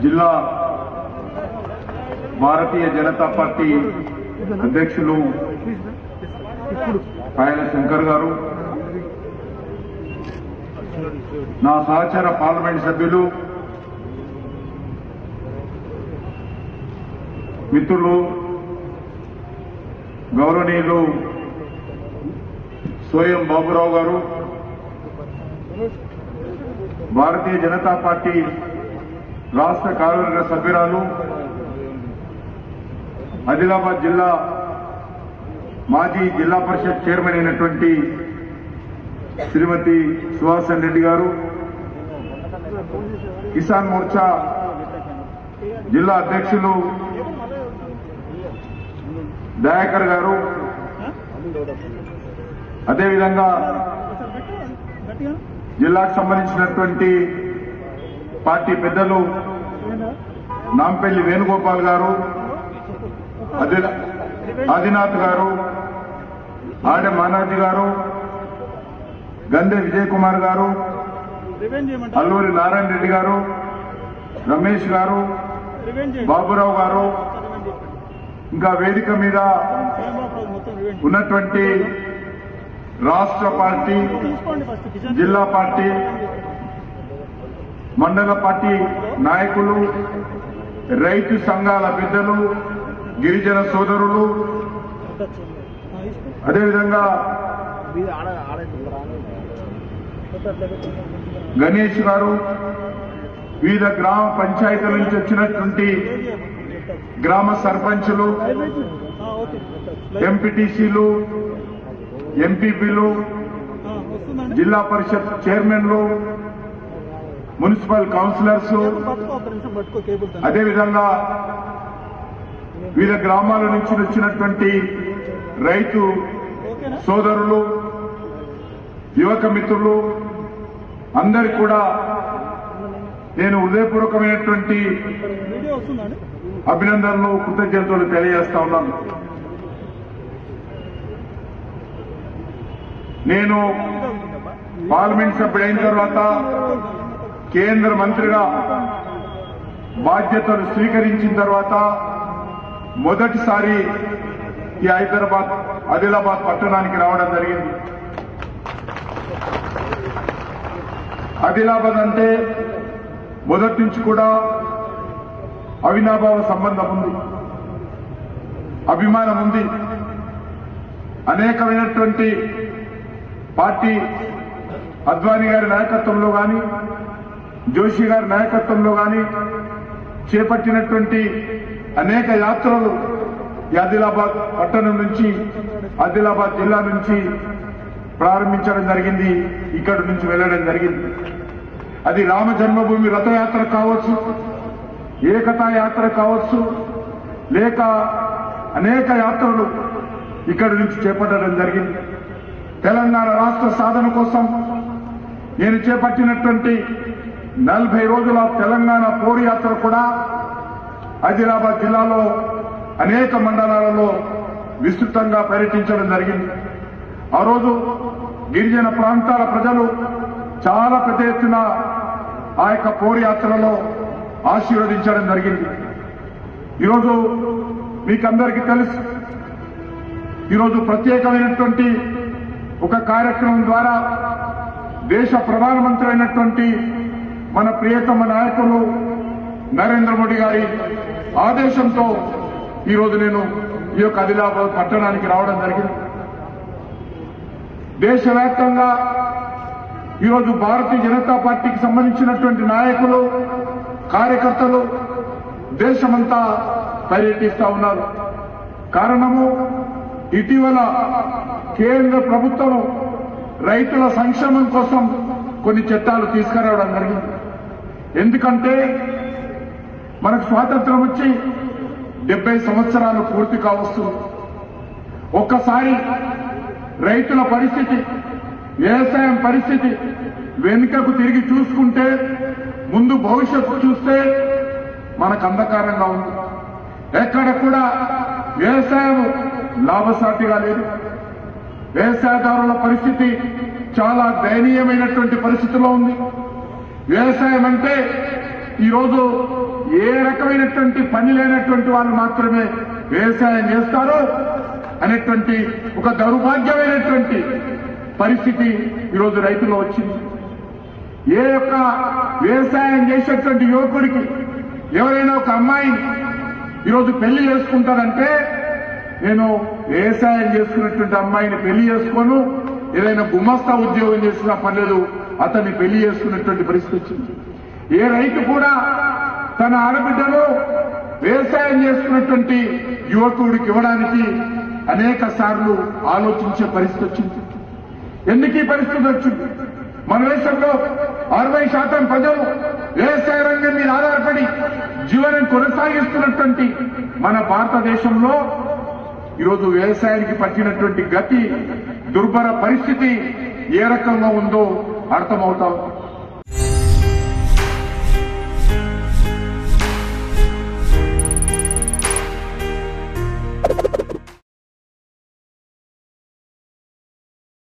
జిల్లా భారతీయ జనతా పార్టీ అధ్యక్షులు పాయల శంకర్ గారు నా సహచర పార్లమెంట్ సభ్యులు మిత్రులు గౌరవనీయులు సోయం బాబురావు గారు భారతీయ జనతా పార్టీ రాష్ట్ర కార్యవర్గ సభ్యురాలు ఆదిలాబాద్ జిల్లా మాజీ జిల్లా పరిషత్ చైర్మన్ అయినటువంటి శ్రీమతి సుహాసన్ రెడ్డి గారు కిసాన్ మోర్చా జిల్లా అధ్యక్షులు దయాకర్ గారు అదేవిధంగా జిల్లాకు సంబంధించినటువంటి పార్టీ పెద్దలు నాంపల్లి వేణుగోపాల్ గారు ఆది- ఆదినాథ్ గారు ఆడె మానాజీ గారు గంధె విజయ్ కుమార్ గారు రివెంజ్ చేయమంటారు అల్లూరి నారాయణ రెడ్డి గారు రమేష్ గారు రివెంజ్ చేయండి బాబురావు గారు రివెంజ్ చెప్పండి ఇంకా వేదిక మీద శ్రీరామరావు మొత్తం రివెంజ్ ఉన్నటువంటి రాష్ట్ర పార్టీ తీసుకోండి ఫస్ట్ కిషన్ జిల్లా పార్టీ మండల పార్టీ నాయకులు రైతు సంఘాల పెద్దలు గిరిజన సోదరులు అదేవిధంగా గణేష్ గారు వివిధ గ్రామ పంచాయతీల నుంచి వచ్చినటువంటి గ్రామ సర్పంచులు ఓకే ఎంపీటీసీలు ఎంపీపీలు ఆ, వస్తుందండి జిల్లా పరిషత్ చైర్మన్లు మున్సిపల్ కౌన్సిలర్స్ కేబుల్ పట్టుకో ఒక్క నిమిషం పట్టుకో కేబుల్ తండ్రి. అదేవిధంగా వివిధ గ్రామాల నుంచి వచ్చినటువంటి రైతు ఓకేనా సోదరులు యువక మిత్రులు అందరికి కూడా నేను హృదయపూర్వకమైనటువంటి వీడియో వస్తుందండి అభినందనలు కృతజ్ఞతలు తెలియజేస్తా ఉన్నాను నేను పార్లమెంట్ సభ్యుడైన తర్వాత కేంద్ర మంత్రిగా బాధ్యతలు స్వీకరించిన తర్వాత మొదటిసారి ఈ హైదరాబాద్ ఆదిలాబాద్ పట్టణానికి రావడం జరిగింది ఆదిలాబాద్ అంటే మొదటి నుంచి కూడా అవినాభావ సంబంధం ఉంది అభిమానం ఉంది అనేకమైనటువంటి పార్టీ అద్వానీ గారి నాయకత్వంలో కానీ జోషి గారి నాయకత్వంలో కానీ చేపట్టినటువంటి అనేక యాత్రలు ఈ ఆదిలాబాద్ పట్టణం నుంచి ఆదిలాబాద్ జిల్లా నుంచి ప్రారంభించడం జరిగింది ఇక్కడి నుంచి వెళ్ళడం జరిగింది అది రామ జన్మభూమి రథయాత్ర కావచ్చు ఏకతా యాత్ర కావచ్చు లేక అనేక యాత్రలు ఇక్కడి నుంచి చేపట్టడం జరిగింది తెలంగాణ రాష్ట్ర సాధన కోసం నేను చేపట్టినటువంటి నలభై రోజుల తెలంగాణ పోరు యాత్ర కూడా ఆదిలాబాద్ జిల్లాలో అనేక మండలాలలో విస్తృతంగా పర్యటించడం జరిగింది ఆ రోజు గిరిజన ప్రాంతాల ప్రజలు చాలా పెద్ద ఎత్తున ఆ యొక్క పోరు యాత్రలో ఆశీర్వదించడం జరిగింది ఈరోజు మీకందరికీ తెలుసు ఈరోజు ప్రత్యేకమైనటువంటి ఒక కార్యక్రమం ద్వారా దేశ ప్రధానమంత్రి అయినటువంటి మన ప్రియతమ నాయకులు నరేంద్ర మోడీ గారి ఆదేశంతో ఈరోజు నేను ఈ యొక్క ఆదిలాబాద్ పట్టణానికి రావడం జరిగింది దేశవ్యాప్తంగా ఈరోజు భారతీయ జనతా పార్టీకి సంబంధించినటువంటి నాయకులు కార్యకర్తలు దేశమంతా పర్యటిస్తా ఉన్నారు కారణము ఇటీవల కేంద్ర ప్రభుత్వం రైతుల సంక్షేమం కోసం కొన్ని చట్టాలు తీసుకురావడం జరిగింది ఎందుకంటే మనకు స్వాతంత్రం వచ్చి డెబ్బై సంవత్సరాలు పూర్తి కావస్తుంది ఒక్కసారి రైతుల పరిస్థితి వ్యవసాయం పరిస్థితి వెనుకకు తిరిగి చూసుకుంటే ముందు భవిష్యత్తు చూస్తే మనకు అంధకారంగా ఉంది ఎక్కడ కూడా వ్యవసాయం లాభసాటిగా లేదు వ్యవసాయదారుల పరిస్థితి చాలా దయనీయమైనటువంటి పరిస్థితిలో ఉంది వ్యవసాయం అంటే ఈరోజు ఏ రకమైనటువంటి పని లేనటువంటి వాళ్ళు మాత్రమే వ్యవసాయం చేస్తారు అనేటువంటి ఒక దౌర్భాగ్యమైనటువంటి పరిస్థితి ఈరోజు రైతుల్లో వచ్చింది ఏ యొక్క వ్యవసాయం చేసేటువంటి యువకుడికి ఎవరైనా ఒక అమ్మాయిని ఈరోజు పెళ్లి చేసుకుంటారంటే నేను వ్యవసాయం చేసుకున్నటువంటి అమ్మాయిని పెళ్లి చేసుకోను ఏదైనా గుమస్తా ఉద్యోగం చేసినా పర్లేదు అతన్ని పెళ్లి చేసుకున్నటువంటి పరిస్థితి వచ్చింది ఏ రైతు కూడా తన ఆడబిడ్డను వ్యవసాయం చేసుకున్నటువంటి యువకుడికి ఇవ్వడానికి అనేక సార్లు ఆలోచించే పరిస్థితి వచ్చింది ఎందుకు ఈ పరిస్థితి వచ్చింది మన దేశంలో అరవై శాతం ప్రజలు వ్యవసాయ రంగం మీద ఆధారపడి జీవనం కొనసాగిస్తున్నటువంటి మన భారతదేశంలో ఈరోజు వ్యవసాయానికి పట్టినటువంటి గతి దుర్భర పరిస్థితి ఏ రకంగా ఉందో అర్థమవుతా ఉంది.